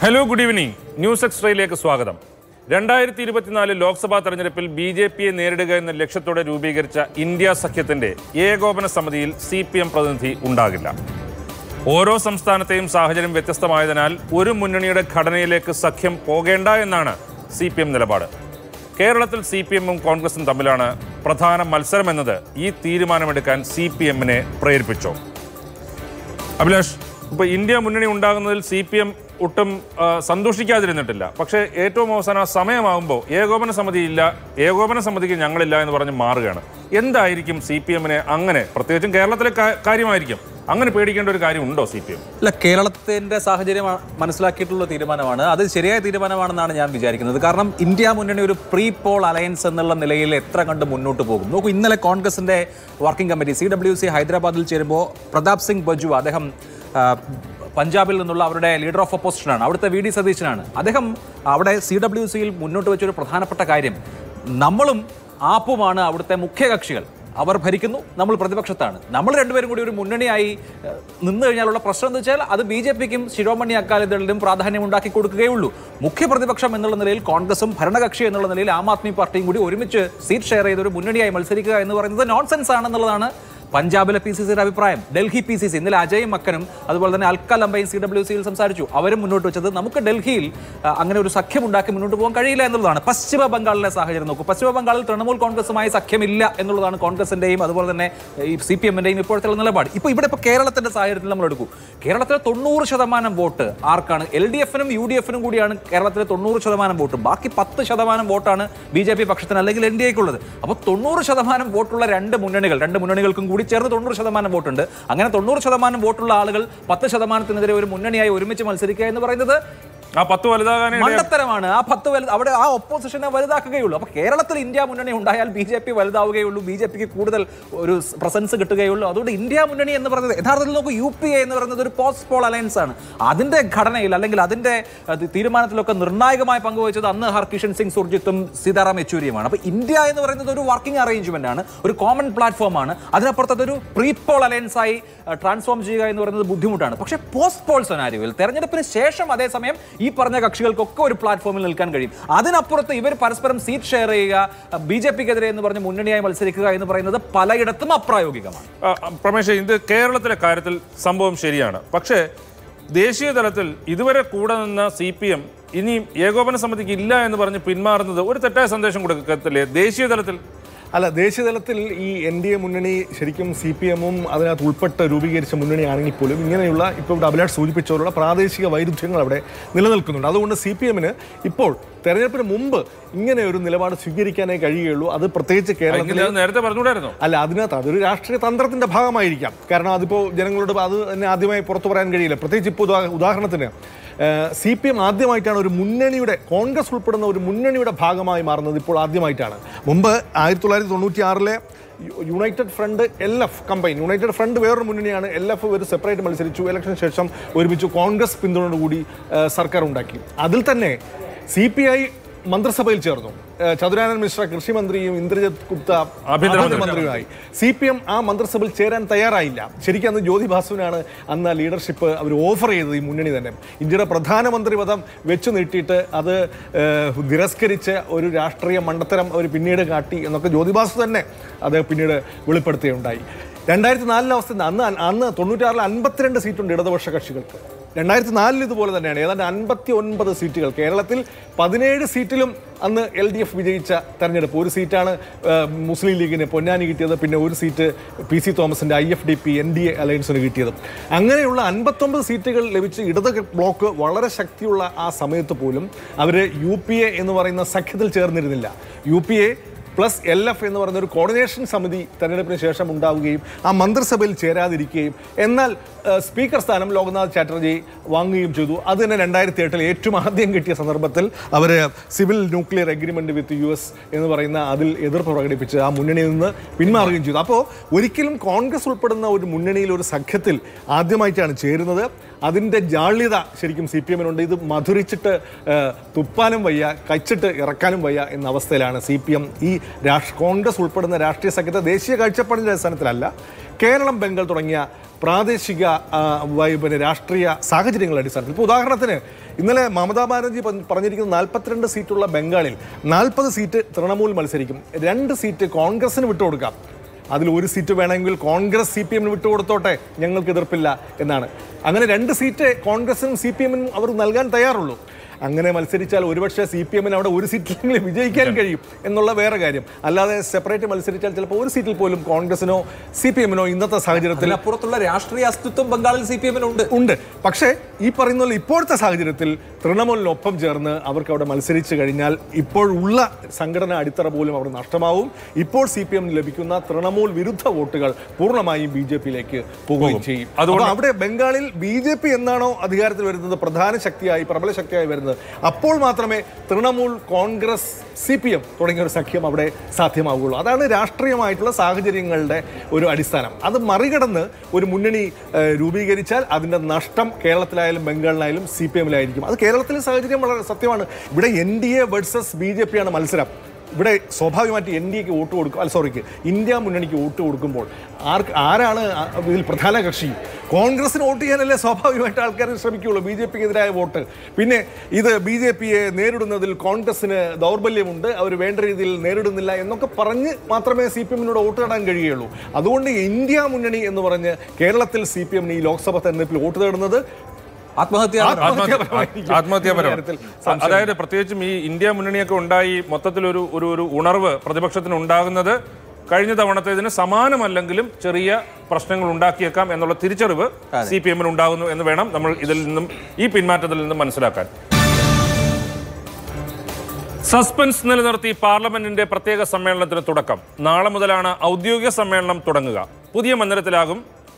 Hello good evening news എക്സ്ട്രയിലേക്ക് സ്വാഗതം രണ്ടായിരത്തി ഇരുപത്തിനാല് ലോക്സഭാ തെരഞ്ഞെടുപ്പിൽ ബി ജെ പിയെ നേരിടുക എന്ന ലക്ഷ്യത്തോടെ രൂപീകരിച്ച ഇന്ത്യ സഖ്യത്തിന്റെ ഏകോപന സമിതിയിൽ സി പി എം പ്രതിനിധി ഉണ്ടാകില്ല ഓരോ സംസ്ഥാനത്തെയും സാഹചര്യം വ്യത്യസ്തമായതിനാൽ ഒരു മുന്നണിയുടെ ഘടനയിലേക്ക് സഖ്യം പോകേണ്ട എന്നാണ് സി പി എം നിലപാട് കേരളത്തിൽ സി പി എമ്മും കോൺഗ്രസും തമ്മിലാണ് പ്രധാന മത്സരമെന്നത് ഈ തീരുമാനമെടുക്കാൻ സി പി എമ്മിനെ പ്രേരിപ്പിച്ചോ അഭിലാഷ് ഇപ്പൊ ഇന്ത്യ മുന്നണി ഉണ്ടാകുന്നതിൽ സി പി എം ഒട്ടും ആ, സന്തോഷിക്കാതിരുന്നിട്ടില്ല പക്ഷേ ഏറ്റവും അവസാനം ആ സമയമാകുമ്പോൾ ഏകോപന സമിതി ഇല്ല ഏകോപന സമിതിക്ക് ഞങ്ങളില്ല എന്ന് പറഞ്ഞ് മാറുകയാണ് എന്തായിരിക്കും സി പി എമ്മിനെ അങ്ങനെ പ്രത്യേകിച്ചും കേരളത്തിലെ കാ- കാര്യമായിരിക്കും അങ്ങനെ പേടിക്കേണ്ട ഒരു കാര്യമുണ്ടോ സി പി എം അല്ല കേരളത്തിന്റെ സാഹചര്യം ആ- മനസ്സിലാക്കിയിട്ടുള്ള തീരുമാനമാണ് അത് ശരിയായ തീരുമാനമാണെന്നാണ് ഞാൻ വിചാരിക്കുന്നത് കാരണം ഇന്ത്യ മുന്നണി ഒരു പ്രീ പോൾ അലയൻസ് എന്നുള്ള നിലയിൽ എത്ര കണ്ട് മുന്നോട്ട് പോകും നോക്കൂ ഇന്നലെ കോൺഗ്രസിന്റെ working committee C W C ഹൈദരാബാദിൽ ചേരുമ്പോൾ പ്രതാപ് സിംഗ് ബജു അദ്ദേഹം ആ, പഞ്ചാബിൽ നിന്നുള്ള അവരുടെ ലീഡർ ഓഫ് ഒപ്പോസിഷനാണ് അവിടുത്തെ വി ഡി സതീശനാണ് അദ്ദേഹം അവിടെ സി ഡബ്ല്യു സിയിൽ മുന്നോട്ട് വെച്ചൊരു പ്രധാനപ്പെട്ട കാര്യം നമ്മളും ആപ്പുമാണ് അവിടുത്തെ മുഖ്യ കക്ഷികൾ അവർ ഭരിക്കുന്നു നമ്മൾ പ്രതിപക്ഷത്താണ് നമ്മൾ രണ്ടുപേരും കൂടി ഒരു മുന്നണിയായി ഏഹ്, നിന്ന് കഴിഞ്ഞാലുള്ള പ്രശ്നം എന്ന് വെച്ചാൽ അത് ബി ജെ പിക്കും ശിരോമണി അക്കാലിദളിലും പ്രാധാന്യം ഉണ്ടാക്കി കൊടുക്കുകയുള്ളൂ മുഖ്യ പ്രതിപക്ഷം എന്നുള്ള നിലയിൽ കോൺഗ്രസും ഭരണകക്ഷി എന്നുള്ള നിലയിൽ ആം ആദ്മി പാർട്ടിയും കൂടി ഒരുമിച്ച് സീറ്റ് ഷെയർ ചെയ്ത് ഒരു മുന്നണിയായി മത്സരിക്കുക എന്ന് പറയുന്നത് നോൺസെൻസ് ആണെന്നുള്ളതാണ് പഞ്ചാബിലെ പി സി സിയുടെ അഭിപ്രായം ഡൽഹി പി സി സി ഇന്നലെ അജയ് മക്കനും അതുപോലെ തന്നെ അൽക്ക ലംബയും സി ഡബ്ല്യു സിയിൽ സംസാരിച്ചു അവരും മുന്നോട്ട് വെച്ചത് നമുക്ക് ഡൽഹിയിൽ ആ, അങ്ങനെ ഒരു സഖ്യം ഉണ്ടാക്കി മുന്നോട്ട് പോകാൻ കഴിയില്ല എന്നുള്ളതാണ് പശ്ചിമ ബംഗാളിലെ സാഹചര്യം നോക്കൂ പശ്ചിമ ബംഗാളിൽ തൃണമൂൽ കോൺഗ്രസുമായി സഖ്യമില്ല എന്നുള്ളതാണ് കോൺഗ്രസിന്റെയും അതുപോലെ തന്നെ ഈ സി പി എമ്മിന്റെയും ഇപ്പോഴത്തെ നിലപാട് ഇപ്പോൾ ഇവിടെ ഇപ്പോൾ കേരളത്തിന്റെ സാഹചര്യത്തിൽ നമ്മൾ എടുക്കൂ കേരളത്തിലെ തൊണ്ണൂറ് ശതമാനം വോട്ട് ആർക്കാണ് എൽ ഡി എഫിനും യു ഡി എഫിനും കൂടിയാണ് കേരളത്തിലെ തൊണ്ണൂറ് ശതമാനം വോട്ട് ബാക്കി പത്ത് ശതമാനം വോട്ടാണ് ബി ജെ പി പക്ഷത്തിന് അല്ലെങ്കിൽ എൻ ഡി എക്കുള്ളത് അപ്പോൾ തൊണ്ണൂറ് ശതമാനം വോട്ടുള്ള രണ്ട് മുന്നണികൾ രണ്ട് മുന്നണികൾക്കും കൂടി ചേർന്ന് തൊണ്ണൂറ് ശതമാനം വോട്ടുണ്ട് അങ്ങനെ തൊണ്ണൂറ് ശതമാനം വോട്ടുള്ള ആളുകൾ പത്ത് ശതമാനത്തിനെതിരെ ഒരു മുന്നണിയായി ഒരുമിച്ച് മത്സരിക്കുക എന്ന് പറയുന്നത് ആ പത്ത് വലുതാകാനേ ഇടയാ- മണ്ടത്തരമാണ് ആ പത്ത് വലു അവിടെ ആ ഒപ്പോസിഷനെ വലുതാക്കുകയുള്ളൂ അപ്പൊ കേരളത്തിൽ ഇന്ത്യ മുന്നണി ഉണ്ടായാൽ ബി ജെ പി വലുതാവുകയുള്ളൂ ബി ജെ പിക്ക് കൂടുതൽ ഒരു പ്രസൻസ് കിട്ടുകയുള്ളൂ അതുകൊണ്ട് ഇന്ത്യ മുന്നണി എന്ന് പറയുന്നത് യഥാർത്ഥത്തിൽ നോക്കൂ യു പി എ എന്ന് പറയുന്നത് ഒരു പോസ്റ്റ് പോൾ അലയൻസ് ആണ് അതിന്റെ ഘടനയിൽ അല്ലെങ്കിൽ അതിന്റെ അത് തീരുമാനത്തിലൊക്കെ നിർണായകമായി പങ്കുവച്ചത് അന്ന് ഹർകിഷൻ സിംഗ് സുർജിത്തും സീതാറാം യെച്ചൂരിയുമാണ് അപ്പൊ ഇന്ത്യ എന്ന് പറയുന്നത് ഒരു വർക്കിംഗ് അറേഞ്ച്മെന്റ് ആണ് ഒരു കോമൺ പ്ലാറ്റ്ഫോം ആണ് അതിനപ്പുറത്ത് അതൊരു പ്രീ പോൾ അലയൻസ് ആയി ട്രാൻസ്ഫോം ചെയ്യുക എന്ന് പറയുന്നത് ബുദ്ധിമുട്ടാണ് പക്ഷേ പോസ്റ്റ് പോൾ സെനാരിയോയിൽ തെരഞ്ഞെടുപ്പിന് ശേഷം അതേസമയം ഈ പറഞ്ഞ കക്ഷികൾക്കൊക്കെ ഒരു പ്ലാറ്റ്ഫോമിൽ നിൽക്കാൻ കഴിയും അതിനപ്പുറത്ത് ഇവർ പരസ്പരം സീറ്റ് ഷെയർ ചെയ്യുക ബി ജെ പിക്കെതിരെ എന്ന് പറഞ്ഞ് മുന്നണിയായി മത്സരിക്കുക എന്ന് പറയുന്നത് പലയിടത്തും അപ്രായോഗികമാണ് ആ, ആ, പ്രമേഷ് ഇത് കേരളത്തിലെ കാര്യത്തിൽ സംഭവം ശരിയാണ് പക്ഷേ ദേശീയ തലത്തിൽ ഇതുവരെ കൂടെ നിന്ന സി പി എം ഇനിയും ഏകോപന സമിതിക്ക് ഇല്ല എന്ന് പറഞ്ഞ് പിന്മാറുന്നത് ഒരു തെറ്റായ സന്ദേശം കൊടുക്കത്തില്ലേ ദേശീയ തലത്തിൽ അല്ല ദേശീയതലത്തിൽ ഈ എൻ ഡി എ മുന്നണി ശരിക്കും സി പി എമ്മും അതിനകത്ത് ഉൾപ്പെട്ട് രൂപീകരിച്ച മുന്നണിയാണെങ്കിൽ പോലും ഇങ്ങനെയുള്ള ഇപ്പോൾ ഇവിടെ അഭിലാഷ് സൂചിപ്പിച്ചവരുടെ പ്രാദേശിക വൈരുദ്ധ്യങ്ങൾ അവിടെ നിലനിൽക്കുന്നുണ്ട് അതുകൊണ്ട് സി പി എമ്മിന് ഇപ്പോൾ തെരഞ്ഞെടുപ്പിന് മുമ്പ് ഇങ്ങനെ ഒരു നിലപാട് സ്വീകരിക്കാനേ കഴിയുകയുള്ളൂ അത് പ്രത്യേകിച്ച് കേരളത്തിൽ എങ്കിലും അത് നേരത്തെ പറഞ്ഞുകൂടായിരുന്നോ അല്ല അതിനകത്ത് അതൊരു രാഷ്ട്രീയ തന്ത്രത്തിന്റെ ഭാഗമായിരിക്കാം കാരണം അതിപ്പോൾ ജനങ്ങളോട് അത് തന്നെ ആദ്യമായി പുറത്തു പറയാൻ കഴിയില്ല പ്രത്യേകിച്ച് ഇപ്പോൾ ഉദാ- ഉദാഹരണത്തിന് സി പി എം ആദ്യമായിട്ടാണ് ഒരു മുന്നണിയുടെ കോൺഗ്രസ് ഉൾപ്പെടുന്ന ഒരു മുന്നണിയുടെ ഭാഗമായി മാറുന്നത് ഇപ്പോൾ ആദ്യമായിട്ടാണ് മുമ്പ് ആയിരത്തി തൊള്ളായിരത്തി തൊണ്ണൂറ്റി ആറിലെ united front L F combine united front വേറൊരു മുന്നണിയാണ് എൽ എഫ് ഒരു സെപ്പറേറ്റ് മത്സരിച്ചു ഇലക്ഷന് ശേഷം ഒരുമിച്ച് കോൺഗ്രസ് പിന്തുണയോടുകൂടി ആ, സർക്കാർ ഉണ്ടാക്കി അതിൽ തന്നെ സി പി ഐ മന്ത്രിസഭയിൽ ചേർന്നു ആ, ചതുരാനൻ മിശ്ര കൃഷിമന്ത്രിയും ഇന്ദ്രജിത് ഗുപ്ത ആഭ്യന്തരമന്ത്രി. ആഭ്യന്തരമന്ത്രിയുമായി സി പി എം ആ മന്ത്രിസഭയിൽ ചേരാൻ തയ്യാറായില്ല ശരിക്കും അന്ന് ജ്യോതി ബാസുവിനാണ് അന്ന് ആ ലീഡർഷിപ്പ് അവർ ഓഫർ ചെയ്തത് ഈ മുന്നണി തന്നെ ഇന്ത്യയുടെ പ്രധാനമന്ത്രി പദം വെച്ചു നീട്ടിയിട്ട് അത് ഏഹ്, തിരസ്കരിച്ച് ഒരു രാഷ്ട്രീയ മണ്ടത്തരം അവർ പിന്നീട് കാട്ടി എന്നൊക്കെ ജ്യോതി ബാസു തന്നെ അത് പിന്നീട് വെളിപ്പെടുത്തുകയുണ്ടായി രണ്ടായിരത്തി നാലിലെ അവസ്ഥ എന്താ? അന്ന് അന്ന് തൊണ്ണൂറ്റാറിൽ അൻപത്തിരണ്ട് സീറ്റുണ്ട് ഇടതുപക്ഷ കക്ഷികൾക്ക് രണ്ടായിരത്തി നാലിൽ ഇതുപോലെ തന്നെയാണ് ഏതാണ്ട് അൻപത്തി ഒൻപത് സീറ്റുകൾ കേരളത്തിൽ പതിനേഴ് സീറ്റിലും അന്ന് എൽ ഡി എഫ് വിജയിച്ച തെരഞ്ഞെടുപ്പ് ഒരു സീറ്റാണ് ആ, മുസ്ലിം ലീഗിന് പൊന്നാനി കിട്ടിയത് പിന്നെ ഒരു സീറ്റ് പി സി തോമസിന്റെ I F D P N D A അലയൻസിന് കിട്ടിയത് അങ്ങനെയുള്ള അൻപത്തൊമ്പത് സീറ്റുകൾ ലഭിച്ച് ഇടത് ബ്ലോക്ക് വളരെ ശക്തിയുള്ള ആ സമയത്ത് പോലും അവർ യു പി എ എന്ന് പറയുന്ന സഖ്യത്തിൽ ചേർന്നിരുന്നില്ല U P A plus L F എന്ന് പറയുന്ന ഒരു കോർഡിനേഷൻ സമിതി തെരഞ്ഞെടുപ്പിന് ശേഷം ഉണ്ടാവുകയും ആ മന്ത്രിസഭയിൽ ചേരാതിരിക്കുകയും എന്നാൽ ആ, സ്പീക്കർ സ്ഥാനം ലോക്നാഥ് ചാറ്റർജി വാങ്ങുകയും ചെയ്തു അത് തന്നെ രണ്ടായിരത്തി എട്ടിൽ ഏറ്റവും ആദ്യം കിട്ടിയ സന്ദർഭത്തിൽ അവർ civil nuclear agreement with U S എന്ന് പറയുന്ന അതിൽ എതിർപ്പ് പ്രകടിപ്പിച്ച് ആ മുന്നണിയിൽ നിന്ന് പിന്മാറുകയും ചെയ്തു അപ്പോൾ ഒരിക്കലും കോൺഗ്രസ് ഉൾപ്പെടുന്ന ഒരു മുന്നണിയിൽ ഒരു സഖ്യത്തിൽ ആദ്യമായിട്ടാണ് ചേരുന്നത് അതിൻ്റെ ജാള്യത ശരിക്കും സി പി എമ്മിനുണ്ട് ഇത് മധുരിച്ചിട്ട് ആ, തുപ്പാനും വയ്യ കച്ചിട്ട് ഇറക്കാനും വയ്യ എന്ന അവസ്ഥയിലാണ് സി പി എം ഈ രാഷ്ട്ര കോൺഗ്രസ് ഉൾപ്പെടുന്ന രാഷ്ട്രീയ സഖ്യത്തെ ദേശീയ കാഴ്ചപ്പാടിൻ്റെ അടിസ്ഥാനത്തിലല്ല കേരളം ബംഗാൾ തുടങ്ങിയ പ്രാദേശിക ആ, വൈ- പിന്നെ രാഷ്ട്രീയ സാഹചര്യങ്ങളുടെ അടിസ്ഥാനത്തിൽ ഇപ്പോൾ ഉദാഹരണത്തിന് ഇന്നലെ മമതാ ബാനർജി പ- പറഞ്ഞിരിക്കുന്ന നാൽപ്പത്തിരണ്ട് സീറ്റുള്ള ബംഗാളിൽ നാൽപ്പത് സീറ്റ് തൃണമൂൽ മത്സരിക്കും രണ്ട് സീറ്റ് കോൺഗ്രസിന് വിട്ടുകൊടുക്കാം അതിൽ ഒരു സീറ്റ് വേണമെങ്കിൽ കോൺഗ്രസ് സി പി എമ്മിന് വിട്ടുകൊടുത്തോട്ടെ ഞങ്ങൾക്ക് എതിർപ്പില്ല എന്നാണ് അങ്ങനെ രണ്ട് സീറ്റ് കോൺഗ്രസിനും സി പി എമ്മിനും അവർ നൽകാൻ തയ്യാറുള്ളൂ അങ്ങനെ മത്സരിച്ചാൽ ഒരുപക്ഷെ സി പി എമ്മിന് അവിടെ ഒരു സീറ്റിലെങ്കിലും വിജയിക്കാൻ കഴിയും എന്നുള്ള വേറെ കാര്യം അല്ലാതെ സെപ്പറേറ്റ് മത്സരിച്ചാൽ ചിലപ്പോൾ ഒരു സീറ്റിൽ പോലും കോൺഗ്രസിനോ സി പി എമ്മിനോ ഇന്നത്തെ സാഹചര്യത്തിൽ അതിനപ്പുറത്തുള്ള രാഷ്ട്രീയ അസ്തിത്വം ബംഗാളിൽ സി പി എമ്മിനുണ്ട് ഉണ്ട് പക്ഷേ ഈ പറയുന്ന പോലെ ഇപ്പോഴത്തെ സാഹചര്യത്തിൽ തൃണമൂലിനൊപ്പം ചേർന്ന് അവർക്ക് അവിടെ മത്സരിച്ചു കഴിഞ്ഞാൽ ഇപ്പോഴുള്ള സംഘടന അടിത്തറ പോലും അവിടെ നഷ്ടമാവും ഇപ്പോൾ സി പി എം ലഭിക്കുന്ന തൃണമൂൽ വിരുദ്ധ വോട്ടുകൾ പൂർണ്ണമായും ബി ജെ പിയിലേക്ക് പോവുകയും ചെയ്യും അതുകൊണ്ട് അപ്പോൾ അവിടെ ബംഗാളിൽ ബി ജെ പി എന്നാണോ അധികാരത്തിൽ വരുന്നത് പ്രധാന ശക്തിയായി പ്രബല ശക്തിയായി വരുന്നത് അപ്പോൾ മാത്രമേ Trinamool Congress C P M തുടങ്ങിയ ഒരു സഖ്യം അവിടെ സാധ്യമാവുകയുള്ളൂ അതാണ് രാഷ്ട്രീയമായിട്ടുള്ള സാഹചര്യങ്ങളുടെ ഒരു അടിസ്ഥാനം അത് മറികടന്ന് ഒരു മുന്നണി ഏഹ്, രൂപീകരിച്ചാൽ അതിൻ്റെ നഷ്ടം കേരളത്തിലായാലും ബംഗാളിലായാലും സി പി എമ്മിലായിരിക്കും അത് കേരളത്തിലെ സാഹചര്യം വളരെ സത്യമാണ് ഇവിടെ N D A versus B J P ആണ് മത്സരം ഇവിടെ സ്വാഭാവികമായിട്ട് എൻ ഡി എക്ക് വോട്ട് കൊടുക്കും അല്ല സോറിക്ക് ഇന്ത്യ മുന്നണിക്ക് വോട്ട് കൊടുക്കുമ്പോൾ ആർക്ക് ആരാണ് ആ- ഇതിൽ പ്രധാന കക്ഷി കോൺഗ്രസിന് വോട്ട് ചെയ്യാനല്ലേ സ്വാഭാവികമായിട്ട് ആൾക്കാർ ശ്രമിക്കുകയുള്ളൂ ബി ജെ പിക്ക് എതിരായ വോട്ട് പിന്നെ ഇത് ബി ജെ പിയെ നേരിടുന്നതിൽ കോൺഗ്രസിന് ദൗർബല്യമുണ്ട് അവർ വേണ്ട രീതിയിൽ നേരിടുന്നില്ല എന്നൊക്കെ പറഞ്ഞ് മാത്രമേ സി പി എമ്മിനോട് വോട്ട് നേടാൻ കഴിയുകയുള്ളൂ അതുകൊണ്ട് ഇന്ത്യ മുന്നണി എന്ന് പറഞ്ഞ് കേരളത്തിൽ സി പി എമ്മിന് ഈ ലോക്സഭ തെരഞ്ഞെടുപ്പിൽ വോട്ട് നേടുന്നത് ആത്മഹത്യ ആത്മഹത്യാപരമായിരിക്കും. ആത്മഹത്യാപരം കാര്യത്തിൽ അതായത് പ്രത്യേകിച്ചും ഈ ഇന്ത്യ മുന്നണിയൊക്കെ ഉണ്ടായി മൊത്തത്തിലൊരു ഒരു ഒരു ഉണർവ് പ്രതിപക്ഷത്തിന് ഉണ്ടാകുന്നത് കഴിഞ്ഞ തവണത്തേതിന് സമാനമല്ലെങ്കിലും ചെറിയ പ്രശ്നങ്ങൾ ഉണ്ടാക്കിയേക്കാം എന്നുള്ള തിരിച്ചറിവ് സി പി എമ്മിന് ഉണ്ടാകുന്നു എന്ന് വേണം നമ്മൾ ഇതിൽ നിന്നും ഈ പിന്മാറ്റത്തിൽ നിന്നും മനസ്സിലാക്കാൻ സസ്പെൻസ് നിലനിർത്തി പാർലമെന്റിന്റെ പ്രത്യേക സമ്മേളനത്തിന് തുടക്കം നാളെ മുതലാണ് ഔദ്യോഗിക സമ്മേളനം തുടങ്ങുക പുതിയ മന്ദിരത്തിലാകും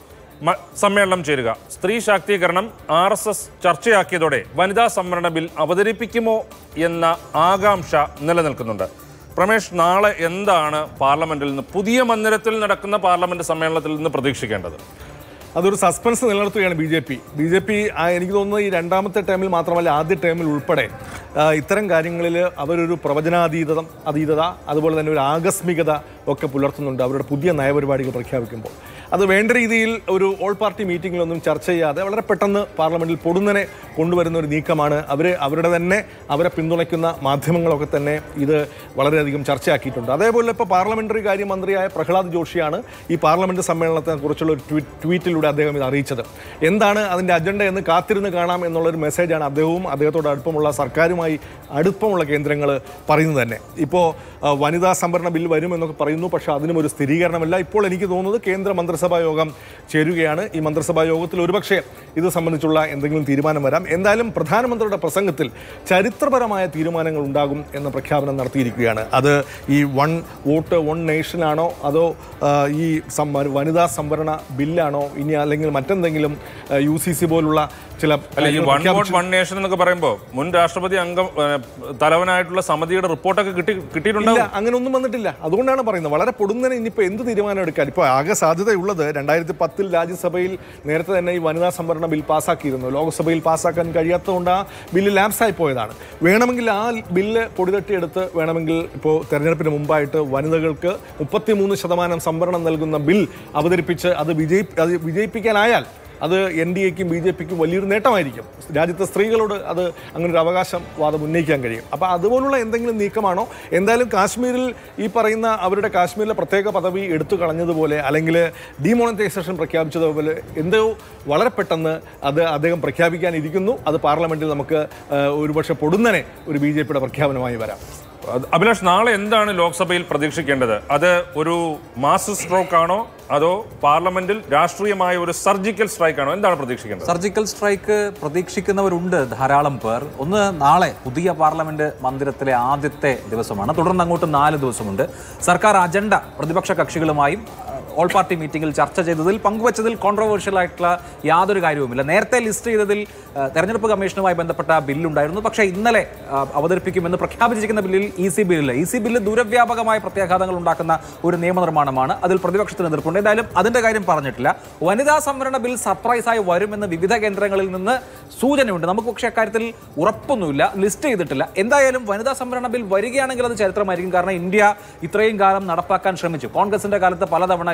മ- സമ്മേളനം ചേരുക സ്ത്രീ ശാക്തീകരണം ആർ എസ് എസ് ചർച്ചയാക്കിയതോടെ വനിതാ സംവരണ ബിൽ അവതരിപ്പിക്കുമോ എന്ന ആകാംക്ഷ നിലനിൽക്കുന്നുണ്ട് പ്രമേഷ് നാളെ എന്താണ് പാർലമെന്റിൽ നിന്ന് പുതിയ മന്ദിരത്തിൽ നടക്കുന്ന പാർലമെന്റ് സമ്മേളനത്തിൽ നിന്ന് പ്രതീക്ഷിക്കേണ്ടത് അതൊരു സസ്പെൻസ് നിലനിർത്തുകയാണ് B J P B J P എനിക്ക് തോന്നുന്നു ഈ രണ്ടാമത്തെ ടേമിൽ മാത്രമല്ല ആദ്യ ടേമിൽ ഉൾപ്പെടെ ആ, ഇത്തരം കാര്യങ്ങളിൽ അവരൊരു പ്രവചനാതീതം അതീതത അതുപോലെ തന്നെ ഒരു ആകസ്മികത ഒക്കെ പുലർത്തുന്നുണ്ട് അവരുടെ പുതിയ നയപരിപാടികൾ പ്രഖ്യാപിക്കുമ്പോൾ അത് വേണ്ട രീതിയിൽ ഒരു ഓൾ പാർട്ടി മീറ്റിങ്ങിലൊന്നും ചർച്ച ചെയ്യാതെ വളരെ പെട്ടെന്ന് പാർലമെന്റിൽ പൊടുന്നനെ കൊണ്ടുവരുന്ന ഒരു നീക്കമാണ് അവർ അവരുടെ തന്നെ അവരെ പിന്തുണയ്ക്കുന്ന മാധ്യമങ്ങളൊക്കെ തന്നെ ഇത് വളരെയധികം ചർച്ചയാക്കിയിട്ടുണ്ട് അതേപോലെ ഇപ്പോൾ പാർലമെന്ററി കാര്യമന്ത്രിയായ പ്രഹ്ലാദ് ജോഷിയാണ് ഈ പാർലമെന്റ് സമ്മേളനത്തെ കുറിച്ചുള്ള ഒരു ട്വീ- ട്വീറ്റിലൂടെ അദ്ദേഹം ഇത് അറിയിച്ചത് എന്താണ് അതിൻ്റെ അജണ്ട എന്ന് കാത്തിരുന്ന് കാണാം എന്നുള്ളൊരു മെസ്സേജാണ് അദ്ദേഹവും അദ്ദേഹത്തോട് അടുപ്പമുള്ള സർക്കാരുമായി അടുപ്പമുള്ള കേന്ദ്രങ്ങൾ പറയുന്നത് തന്നെ ഇപ്പോൾ ആ, വനിതാ സംവരണ ബിൽ വരുമെന്നൊക്കെ പറയുന്നു പക്ഷേ അതിനും ഒരു സ്ഥിരീകരണമില്ല ഇപ്പോൾ എനിക്ക് തോന്നുന്നത് കേന്ദ്ര മന്ത്രിസഭാ യോഗം ചേരുകയാണ് ഈ മന്ത്രിസഭാ യോഗത്തിൽ ഒരുപക്ഷെ ഇത് സംബന്ധിച്ചുള്ള എന്തെങ്കിലും തീരുമാനം വരാം എന്തായാലും പ്രധാനമന്ത്രിയുടെ പ്രസംഗത്തിൽ ചരിത്രപരമായ തീരുമാനങ്ങൾ ഉണ്ടാകും എന്ന പ്രഖ്യാപനം നടത്തിയിരിക്കുകയാണ് അത് ഈ വൺ വോട്ട് വൺ നേഷനാണോ അതോ ആ, ഈ സം- വനിതാ സംവരണ ബില്ലാണോ ഇനി അല്ലെങ്കിൽ മറ്റെന്തെങ്കിലും യു സി സി പോലുള്ള ചില അല്ല ഈ കാര്യങ്ങൾ വൺ പ്രഖ്യാപിച്ചു. വോട്ട് വൺ നേഷൻ എന്നൊക്കെ പറയുമ്പോൾ മുൻ രാഷ്ട്രപതി അംഗം ഏഹ്, തലവനായിട്ടുള്ള സമിതിയുടെ റിപ്പോർട്ടൊക്കെ കിട്ടി കിട്ടിയിട്ടുണ്ടാവും ഇല്ല അങ്ങനെ ഒന്നും വന്നിട്ടില്ല അതുകൊണ്ടാണ് പറയുന്നത് വളരെ പൊടുന്നനെ ഇനിയിപ്പോൾ എന്ത് തീരുമാനം എടുക്കാൻ ഇപ്പോൾ ആകെ സാധ്യതയുള്ളത് രണ്ടായിരത്തി പത്തിൽ രാജ്യസഭയിൽ നേരത്തെ തന്നെ ഈ വനിതാ സംവരണ ബിൽ പാസ്സാക്കിയിരുന്നു ലോക്സഭയിൽ പാസ്സാക്കാൻ കഴിയാത്തതുകൊണ്ട് ആ ബില്ല് ലാപ്സായി പോയതാണ് വേണമെങ്കിൽ ആ ബില്ല് പൊടിതട്ടിയെടുത്ത് വേണമെങ്കിൽ ഇപ്പോൾ തെരഞ്ഞെടുപ്പിന് മുമ്പായിട്ട് വനിതകൾക്ക് മുപ്പത്തിമൂന്ന് ശതമാനം സംവരണം നൽകുന്ന ബിൽ അവതരിപ്പിച്ച് അത് വിജയി അത് വിജയിപ്പിക്കാനായാൽ അത് എൻ ഡി എക്കും ബി ജെ പിക്കും വലിയൊരു നേട്ടമായിരിക്കും രാജ്യത്തെ സ്ത്രീകളോട് അത് അങ്ങനെ ഒരു അവകാശം വാദം ഉന്നയിക്കാൻ കഴിയും അപ്പോൾ അതുപോലുള്ള എന്തെങ്കിലും നീക്കമാണോ എന്തായാലും കാശ്മീരിൽ ഈ പറയുന്ന അവരുടെ കാശ്മീരിലെ പ്രത്യേക പദവി എടുത്തു കളഞ്ഞതുപോലെ അല്ലെങ്കിൽ ഡിമോണിറ്റൈസേഷൻ പ്രഖ്യാപിച്ചതുപോലെ എന്തോ വളരെ പെട്ടെന്ന് അത് അദ്ദേഹം പ്രഖ്യാപിക്കാനിരിക്കുന്നു അത് പാർലമെന്റിൽ നമുക്ക് ആ, ഒരുപക്ഷെ പൊടുന്നനെ ഒരു ബി ജെ പിയുടെ പ്രഖ്യാപനമായി വരാം അത് അഭിലാഷ് നാളെ എന്താണ് ലോക്സഭയിൽ പ്രതീക്ഷിക്കേണ്ടത് അത് ഒരു മാസ് സ്ട്രോക്ക് ആണോ അതോ പാർലമെന്റിൽ രാഷ്ട്രീയമായ ഒരു സർജിക്കൽ സ്ട്രൈക്ക് ആണോ എന്താണ് പ്രതീക്ഷിക്കേണ്ടത് സർജിക്കൽ സ്ട്രൈക്ക് പ്രതീക്ഷിക്കുന്നവരുണ്ട് ധാരാളം പേർ ഒന്ന് നാളെ പുതിയ പാർലമെന്റ് മന്ദിരത്തിലെ ആദ്യത്തെ ദിവസമാണ് തുടർന്ന് അങ്ങോട്ട് നാല് ദിവസമുണ്ട് സർക്കാർ അജണ്ട പ്രതിപക്ഷ കക്ഷികളുമായും ഓൾ പാർട്ടി മീറ്റിംഗിൽ ചർച്ച ചെയ്തതിൽ പങ്കുവച്ചതിൽ കോൺട്രവേഴ്ഷ്യൽ ആയിട്ടുള്ള യാതൊരു കാര്യവുമില്ല നേരത്തെ ലിസ്റ്റ് ചെയ്തതിൽ ആ, തെരഞ്ഞെടുപ്പ് കമ്മീഷനുമായി ബന്ധപ്പെട്ട ബില്ലുണ്ടായിരുന്നു പക്ഷേ ഇന്നലെ ആ, അവതരിപ്പിക്കുമെന്ന് പ്രഖ്യാപിച്ചിരിക്കുന്ന ബില്ലിൽ ഇ സി ബില്ലില്ല ഇ സി ബില്ല് ദൂരവ്യാപകമായ പ്രത്യാഘാതങ്ങൾ ഉണ്ടാക്കുന്ന ഒരു നിയമനിർമ്മാണമാണ് അതിൽ പ്രതിപക്ഷത്തിന് എതിർപ്പുണ്ട് എന്തായാലും അതിന്റെ കാര്യം പറഞ്ഞിട്ടില്ല വനിതാ സംവരണ ബിൽ സർപ്രൈസായി വരുമെന്ന് വിവിധ കേന്ദ്രങ്ങളിൽ നിന്ന് സൂചനയുണ്ട് നമുക്ക് പക്ഷേ അക്കാര്യത്തിൽ ഉറപ്പൊന്നുമില്ല ലിസ്റ്റ് ചെയ്തിട്ടില്ല എന്തായാലും വനിതാ സംവരണ ബിൽ വരികയാണെങ്കിൽ അത് ചരിത്രമായിരിക്കും കാരണം ഇന്ത്യ ഇത്രയും കാലം നടപ്പാക്കാൻ ശ്രമിച്ചു കോൺഗ്രസിന്റെ കാലത്ത് പലതവണ ഇത്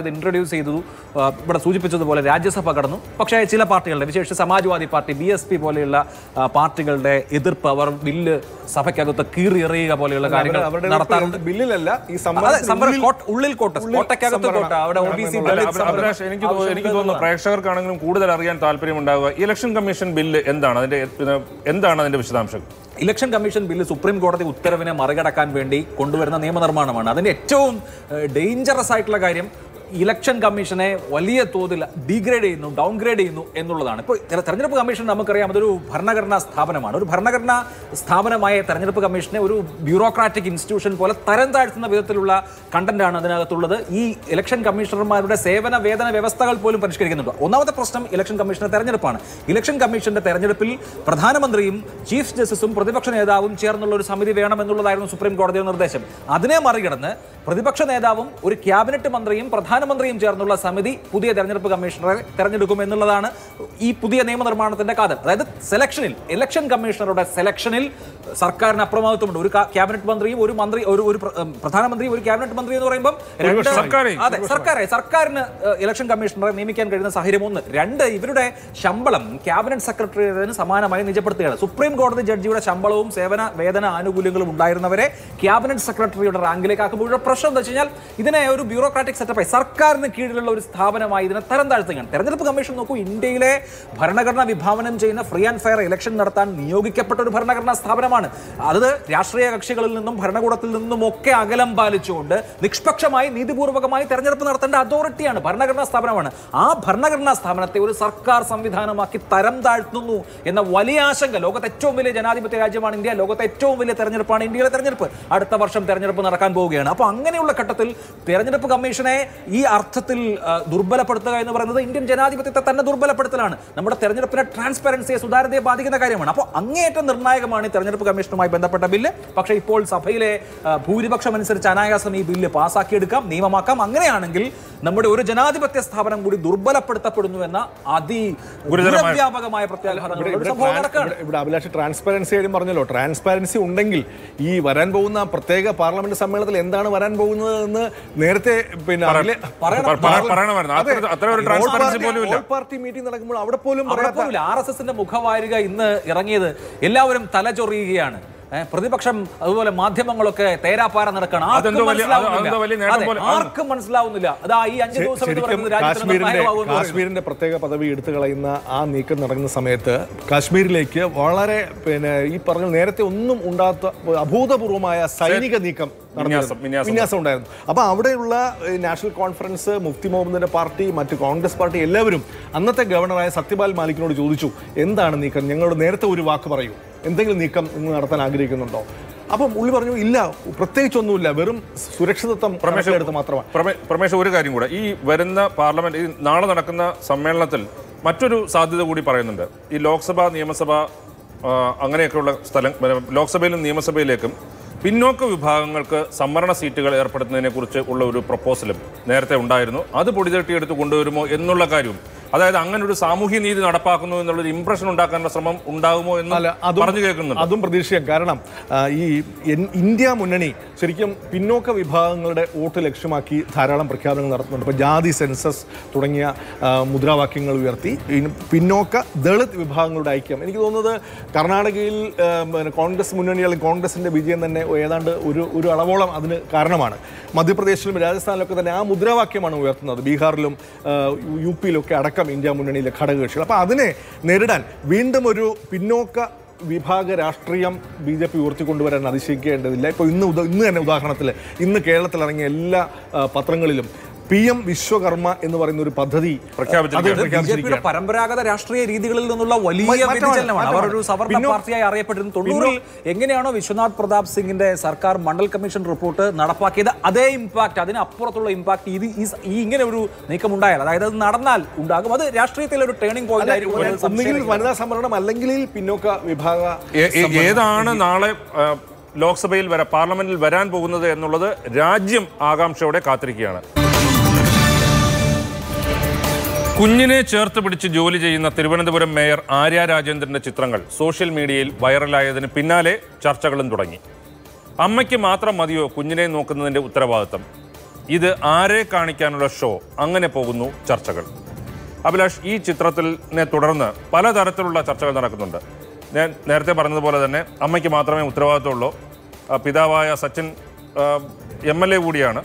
അത് ഇൻട്രൊഡ്യൂസ് ചെയ്തു ആ, ഇവിടെ സൂചിപ്പിച്ചതുപോലെ രാജ്യസഭ കടന്നു പക്ഷേ ചില പാർട്ടികളുടെ വിശേഷിച്ച് Samajwadi party B S P പോലെയുള്ള ആ, പാർട്ടികളുടെ എതിർപ്പ് അവർ ബില്ല് സഭയ്ക്കകത്ത് കീറിയെറിയുക പോലെയുള്ള കാര്യങ്ങൾ അവരുടെ നടത്താറുണ്ട് ബില്ലിലല്ല ഈ അതെ സംവരണത്തിന് സംവരണം ഉള്ളിൽ- കോട്ട- ഉള്ളിൽ കോട്ട ഉള്ളിൽ കോട്ടയ്ക്കകത്ത് സംവരണം. കോട്ട അവിടെ ഒ ബി സി അല്ല, അല്ല, അഭി- അഭിലാഷ് എനിക്ക് തോ- എനിക്ക് തോന്നുന്നു പ്രേക്ഷകർക്കാണെങ്കിലും കൂടുതൽ അറിയാൻ താല്പര്യമുണ്ടാവുക ഇലക്ഷൻ കമ്മീഷൻ ബില്ല് എന്താണ് അതിന്റെ ഇത് എന്താണ് അതിന്റെ വിശദാംശം ഇലക്ഷൻ കമ്മീഷൻ ബില്ല് സുപ്രീം കോടതി ഉത്തരവിനെ മറികടക്കാൻ വേണ്ടി കൊണ്ടുവരുന്ന നിയമനിർമ്മാണമാണ് അതിന്റെ ഏറ്റവും ഡേഞ്ചറസ് ആയിട്ടുള്ള കാര്യം ഇലക്ഷൻ കമ്മീഷനെ വലിയ തോതിൽ ഡീഗ്രേഡ് ചെയ്യുന്നു ഡൗൺഗ്രേഡ് ചെയ്യുന്നു എന്നുള്ളതാണ് ഇപ്പോൾ തെര- തെരഞ്ഞെടുപ്പ് കമ്മീഷൻ നമുക്കറിയാം അതൊരു ഭരണഘടനാ സ്ഥാപനമാണ് ഒരു ഭരണഘടനാ സ്ഥാപനമായ തെരഞ്ഞെടുപ്പ് കമ്മീഷനെ ഒരു ബ്യൂറോക്രാറ്റിക് ഇൻസ്റ്റിറ്റ്യൂഷൻ പോലെ തരം താഴ്ത്തുന്ന വിധത്തിലുള്ള കണ്ടന്റാണ് അതിനകത്തുള്ളത് ഈ ഇലക്ഷൻ കമ്മീഷണർമാരുടെ സേവന വേതന വ്യവസ്ഥകൾ പോലും പരിഷ്കരിക്കുന്നുണ്ട് ഒന്നാമത്തെ പ്രശ്നം ഇലക്ഷൻ കമ്മീഷന്റെ തെരഞ്ഞെടുപ്പാണ് ഇലക്ഷൻ കമ്മീഷന്റെ തെരഞ്ഞെടുപ്പിൽ പ്രധാനമന്ത്രിയും ചീഫ് ജസ്റ്റിസും പ്രതിപക്ഷ നേതാവും ചേർന്നുള്ള ഒരു സമിതി വേണമെന്നുള്ളതായിരുന്നു സുപ്രീം കോടതിയുടെ നിർദ്ദേശം അതിനെ മറികടന്ന് പ്രതിപക്ഷ നേതാവും ഒരു ക്യാബിനറ്റ് മന്ത്രിയും പ്രധാനമന്ത്രിയും ചേർന്നുള്ള സമിതി പുതിയ തെരഞ്ഞെടുപ്പ് കമ്മീഷണറെ തെരഞ്ഞെടുക്കും എന്നുള്ളതാണ് ഈ പുതിയ നിയമനിർമ്മാണത്തിന്റെ കാതൽ അതായത് സെലക്ഷനിൽ ഇലക്ഷൻ കമ്മീഷണറുടെ സെലക്ഷനിൽ സർക്കാരിന് അപ്രമാദിത്വമുണ്ട് ഒരു കാ- ക്യാബിനറ്റ് മന്ത്രിയും ഒരു മന്ത്രി ഒരു ഒരു പ്ര- ഉം, പ്രധാനമന്ത്രിയും ഒരു ക്യാബിനറ്റ് മന്ത്രി എന്ന് പറയുമ്പോൾ രണ്ട് സർക്കാരെ. അതെ സർക്കാരെ സർക്കാരിന് ഏഹ്, ഇലക്ഷൻ കമ്മീഷണറെ നിയമിക്കാൻ കഴിയുന്ന സാഹചര്യം ഒന്ന് രണ്ട് ഇവരുടെ ശമ്പളം ക്യാബിനറ്റ് സെക്രട്ടറിയേറ്റിന് സമാനമായി നിജപ്പെടുത്തുകയാണ് സുപ്രീം കോടതി ജഡ്ജിയുടെ ശമ്പളവും സേവന വേതന ആനുകൂല്യങ്ങളും ഉണ്ടായിരുന്നവരെ ക്യാബിനറ്റ് സെക്രട്ടറിയുടെ റാങ്കിലേക്ക് ആക്കുമ്പോൾ ഇവിടെ പ്രശ്നം എന്താ വെച്ച് കഴിഞ്ഞാൽ ഇതിനെ ഒരു ബ്യൂറോക്രാറ്റിക് സെറ്റപ്പായി സർക്കാരിന് കീഴിലുള്ള ഒരു സ്ഥാപനമായി ഇതിനെ തരം താഴ്ത്തുകയാണ് തെരഞ്ഞെടുപ്പ് കമ്മീഷൻ നോക്കൂ ഇന്ത്യയിലെ ഭരണഘടന വിഭാവനം ചെയ്യുന്ന ഫ്രീ ആൻഡ് ഫെയർ ഇലക്ഷൻ നടത്താൻ നിയോഗിക്കപ്പെട്ട ഒരു ഭരണഘടനാ സ്ഥാപനമാണ് അത് രാഷ്ട്രീയ കക്ഷികളിൽ നിന്നും ഭരണകൂടത്തിൽ നിന്നും ഒക്കെ അകലം പാലിച്ചുകൊണ്ട് നിഷ്പക്ഷമായി നീതിപൂർവകമായി തെരഞ്ഞെടുപ്പ് നടത്തേണ്ട അതോറിറ്റിയാണ് ഭരണഘടനാ സ്ഥാപനമാണ് ആ ഭരണഘടനാ സ്ഥാപനത്തെ ഒരു സർക്കാർ സംവിധാനമാക്കി തരം താഴ്ത്തുന്നു എന്ന വലിയ ആശങ്ക ലോകത്തെ ഏറ്റവും വലിയ ജനാധിപത്യ രാജ്യമാണ് ഇന്ത്യ ലോകത്തെ ഏറ്റവും വലിയ തെരഞ്ഞെടുപ്പാണ് ഇന്ത്യയിലെ തെരഞ്ഞെടുപ്പ് അടുത്ത വർഷം തെരഞ്ഞെടുപ്പ് നടക്കാൻ പോവുകയാണ് അപ്പോൾ അങ്ങനെയുള്ള ഘട്ടത്തിൽ തെരഞ്ഞെടുപ്പ് കമ്മീഷനെ ഈ അർത്ഥത്തിൽ ആ, ദുർബലപ്പെടുത്തുക എന്ന് പറയുന്നത് ഇന്ത്യൻ ജനാധിപത്യത്തെ തന്നെ ദുർബലപ്പെടുത്തലാണ് നമ്മുടെ തെരഞ്ഞെടുപ്പിനെ ട്രാൻസ്പെറൻസിയെ സുതാര്യതയെ ബാധിക്കുന്ന കാര്യമാണ് അപ്പോൾ അങ്ങേയറ്റം നിർണായകമാണ് ഈ തെരഞ്ഞെടുപ്പ് കമ്മീഷനുമായി ബന്ധപ്പെട്ട ബില്ല് പക്ഷേ ഇപ്പോൾ സഭയിലെ ആ, ഭൂരിപക്ഷം അനുസരിച്ച് അനായാസം ഈ ബില്ല് പാസ്സാക്കിയെടുക്കാം നിയമമാക്കാം അങ്ങനെയാണെങ്കിൽ നമ്മുടെ ഒരു ജനാധിപത്യ സ്ഥാപനം കൂടി ദുർബലപ്പെടുത്തപ്പെടുന്നു എന്ന അതി ഗുരുതരമായ- വ്യാപകമായ പ്രത്യാഘാതങ്ങൾ ഇവിടെ ഒരു ഇവിടെ സംഭവം ട്രാൻസ്- നടക്കാണ് ഇവിടെ- ഇവിടെ അഭിലാഷ് ട്രാൻസ്പെറൻസി കാര്യം പറഞ്ഞല്ലോ ട്രാൻസ്പെറൻസി ഉണ്ടെങ്കിൽ ഈ വരാൻ പോകുന്ന പ്രത്യേക പാർലമെന്റ് സമ്മേളനത്തിൽ എന്താണ് വരാൻ പോകുന്നത് എന്ന് നേരത്തെ പിന്നെ അഖിലേ- പറയണം. പറ- പറ- പറയണമായിരുന്നു അതെ. അത്ര- അത്ര ഒരു All ട്രാൻസ്പെറൻസി party- പോലും ഇല്ല all party meeting നടക്കുമ്പോൾ അവിടെ പോലും അവിടെ പറയാത്ത പോലും ആർ എസ് എസിന്റെ മുഖവാരിക ഇന്ന് ഇറങ്ങിയത് എല്ലാവരും തലചൊറിയുകയാണ് ഏ, പ്രതിപക്ഷം അതുപോലെ മാധ്യമങ്ങളൊക്കെ തേരാപ്പാര നടക്കണം ആർക്കും അതെന്തോ വലിയ- അത് മനസ്സിലാവുന്നില്ല. അതെന്തോ വലിയ നേട്ടം അതെ, പോലെ- ആർക്കും മനസ്സിലാവുന്നില്ല അതാ ഈ അഞ്ചു ദിവസം എന്ന് ശരിക്കും പറയുന്നത് രാജ്യത്തിന് കാശ്മീരിന്റെ നിർണായകമാകുമെന്ന് പറയുന്നു. കാശ്മീരിന്റെ പ്രത്യേക പദവി എടുത്തു കളയുന്ന ആ നീക്കം നടക്കുന്ന സമയത്ത് കാശ്മീരിലേക്ക് വളരെ പിന്നെ ഈ പറഞ്ഞ നേരത്തെ ഒന്നും ഉണ്ടാത്ത അഭൂതപൂർവമായ സൈനിക നീക്കം നടന്നിരുന്നു. വിന്യാസം, വിന്യാസം. വിന്യാസം ഉണ്ടായിരുന്നു അപ്പൊ അവിടെയുള്ള ഏഹ്, നാഷണൽ കോൺഫറൻസ് മുഫ്തി മുഹമ്മദിന്റെ പാർട്ടി മറ്റ് കോൺഗ്രസ് പാർട്ടി എല്ലാവരും അന്നത്തെ ഗവർണറായ സത്യപാൽ മാലിക്കിനോട് ചോദിച്ചു എന്താണ് നീക്കം ഞങ്ങളോട് നേരത്തെ ഒരു വാക്ക് പറയൂ എന്തെങ്കിലും നീക്കം നിങ്ങൾ നടത്താൻ ആഗ്രഹിക്കുന്നുണ്ടോ അപ്പം ഉള്ളി പറഞ്ഞു ഇല്ല പ്രത്യേകിച്ചൊന്നുമില്ല വെറും സുരക്ഷിതത്വം എടുത്ത് മാത്രമാണ് പ്രമേ- പ്രമേഷ് ഒരു കാര്യം കൂടെ ഈ വരുന്ന പാർലമെന്റ് ഈ നാളെ നടക്കുന്ന സമ്മേളനത്തിൽ മറ്റൊരു സാധ്യത കൂടി പറയുന്നുണ്ട് ഈ ലോക്സഭ നിയമസഭ ആ, അങ്ങനെയൊക്കെയുള്ള സ്ഥലം ലോക്സഭയിലും നിയമസഭയിലേക്കും പിന്നോക്ക വിഭാഗങ്ങൾക്ക് സംവരണ സീറ്റുകൾ ഏർപ്പെടുത്തുന്നതിനെ കുറിച്ച് ഉള്ള ഒരു പ്രപ്പോസലും നേരത്തെ ഉണ്ടായിരുന്നു അത് പൊടിതട്ടിയെടുത്ത് കൊണ്ടുവരുമോ എന്നുള്ള കാര്യവും അതായത് അങ്ങനെ ഒരു സാമൂഹ്യ നീതി നടപ്പാക്കുന്നു എന്നുള്ളൊരു ഇംപ്രഷൻ ഉണ്ടാക്കാനുള്ള ശ്രമം ഉണ്ടാകുമോ എന്ന് അല്ല അതും പറഞ്ഞു കേൾക്കുന്നുണ്ട് അതും പ്രതീക്ഷിക്കാം കാരണം ആ, ഈ എൻ- ഇന്ത്യ മുന്നണി ശരിക്കും പിന്നോക്ക വിഭാഗങ്ങളുടെ വോട്ട് ലക്ഷ്യമാക്കി ധാരാളം പ്രഖ്യാപനങ്ങൾ നടത്തുന്നുണ്ട് ഇപ്പോൾ ജാതി സെൻസസ് തുടങ്ങിയ ആ, മുദ്രാവാക്യങ്ങൾ ഉയർത്തി ഇനി പിന്നോക്ക ദളിത് വിഭാഗങ്ങളുടെ ഐക്യം എനിക്ക് തോന്നുന്നത് കർണാടകയിൽ ആ, പിന്നെ കോൺഗ്രസ് മുന്നണി അല്ലെങ്കിൽ കോൺഗ്രസിന്റെ വിജയം തന്നെ ഏതാണ്ട് ഒരു ഒരു അളവോളം അതിന് കാരണമാണ് മധ്യപ്രദേശിലും രാജസ്ഥാനിലൊക്കെ തന്നെ ആ മുദ്രാവാക്യമാണ് ഉയർത്തുന്നത് ബീഹാറിലും ആ, യു പിയിലൊക്കെ അടക്കം ഇന്ത്യ മുന്നണിയിലെ ഘടകകക്ഷികൾ അപ്പോൾ അതിനെ നേരിടാൻ വീണ്ടും ഒരു പിന്നോക്ക വിഭാഗ രാഷ്ട്രീയം ബി ജെ പി ഉയർത്തിക്കൊണ്ടുവരാൻ അതിശയിക്കേണ്ടതില്ല ഇപ്പോൾ ഇന്ന് ഉദ- ഇന്ന് തന്നെ ഉദാഹരണത്തിൽ ഇന്ന് കേരളത്തിൽ ഇറങ്ങിയ എല്ലാ ആ, പത്രങ്ങളിലും പി എം വിശ്വകർമ്മ എന്ന് പറയുന്ന ഒരു പദ്ധതി പ്രഖ്യാപിച്ചിരിക്കുകയാണ്. അത് ബി ജെ പിയുടെ പ്രഖ്യാപിച്ചിരിക്കുകയാണ് പരമ്പരാഗത രാഷ്ട്രീയ രീതികളിൽ നിന്നുള്ള വലിയ മാറ്റമാണ്, വ്യതിചലനമാണ് അവർ ഒരു മാറ്റമാണ്. സവർണ പിന്നോ- പാർട്ടിയായി അറിയപ്പെട്ടിരുന്നു തൊണ്ണൂറിൽ എങ്ങനെയാണോ വിശ്വനാഥ് പ്രതാപ് സിംഗിന്റെ സർക്കാർ മണ്ഡൽ കമ്മീഷൻ റിപ്പോർട്ട് നടപ്പാക്കിയത് അതേ ഇമ്പാക്ട് അതിനപ്പുറത്തുള്ള ഇമ്പാക്ട് ഇത് ഈ സ- ഈ ഇങ്ങനെ ഒരു നീക്കം ഉണ്ടായാൽ അതായത് അത് നടന്നാൽ ഉണ്ടാകും അത് രാഷ്ട്രീയത്തിലെ ഒരു ടേണിംഗ് പോയിന്റ് ആയിരിക്കും എന്നതിൽ ഒന്നുകിൽ സംശയമില്ല. വനിതാ സംവരണം അല്ലെങ്കിൽ പിന്നോക്ക വിഭാഗ ഏ- ഏ- ഏതാണ് നാളെ ആ, ലോക്സഭയിൽ വരാ പാർലമെന്റിൽ വരാൻ പോകുന്നത് എന്നുള്ളത് രാജ്യം ആകാംക്ഷയോടെ കാത്തിരിക്കുകയാണ് കുഞ്ഞിനെ ചേർത്ത് പിടിച്ച് ജോലി ചെയ്യുന്ന തിരുവനന്തപുരം മേയർ ആര്യ രാജേന്ദ്രന്റെ ചിത്രങ്ങൾ സോഷ്യൽ മീഡിയയിൽ വൈറലായതിന് പിന്നാലെ ചർച്ചകളും തുടങ്ങി അമ്മയ്ക്ക് മാത്രം മതിയോ കുഞ്ഞിനെ നോക്കുന്നതിന്റെ ഉത്തരവാദിത്തം ഇത് ആരെ കാണിക്കാനുള്ള ഷോ അങ്ങനെ പോകുന്നു ചർച്ചകൾ അഭിലാഷ് ഈ ചിത്രത്തിനെ തുടർന്ന് പലതരത്തിലുള്ള ചർച്ചകൾ നടക്കുന്നുണ്ട് ഞാൻ നേരത്തെ പറഞ്ഞതുപോലെ തന്നെ അമ്മയ്ക്ക് മാത്രമേ ഉത്തരവാദിത്തമുള്ളൂ ആ, പിതാവായ സച്ചിൻ എം എൽ എ കൂടിയാണ്